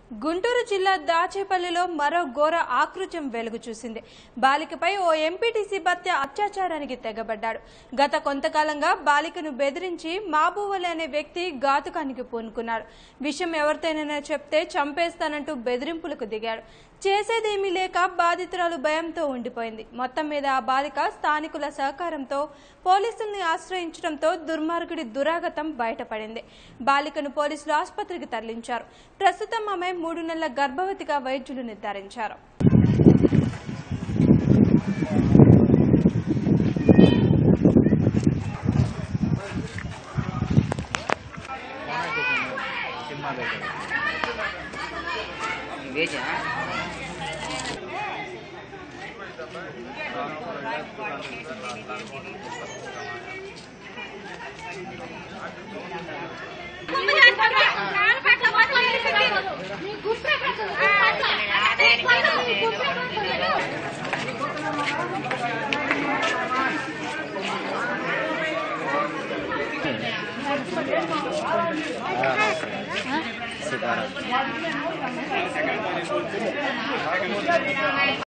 గుంటూరు జిల్లా దాచేపల్లిలో మరో ఘోర ఆకృత్యం వెలుగు చూసింది బాలికపై ఓ ఎంపీటీసీ భర్త అత్యాచారానికి తెగబడ్డాడు గత కొంతకాలంగా బాలికను బెదిరించి మాబూవలి అనే వ్యక్తి ఘాతుకానికి పూనుకున్నాడు విషయం ఎవరితోనైనా చెప్తే చంపేస్తానంటూ బెదిరింపులకు దిగాడు చేసేదేమీ లేక బాధితురాలు భయంతో ఉండిపోయింది మొత్తం మీద ఆ బాలిక స్థానికుల సహకారంతో పోలీసుల్ని ఆశ్రయించడంతో దుర్మార్గుడి దురాగతం బయటపడింది బాలికను పోలీసులు ఆసుపత్రికి తరలించారు ప్రస్తుతం ఆమె మూడు నెలల గర్భవతిగా వైద్యులు నిర్ధారించారు వేజా సితారా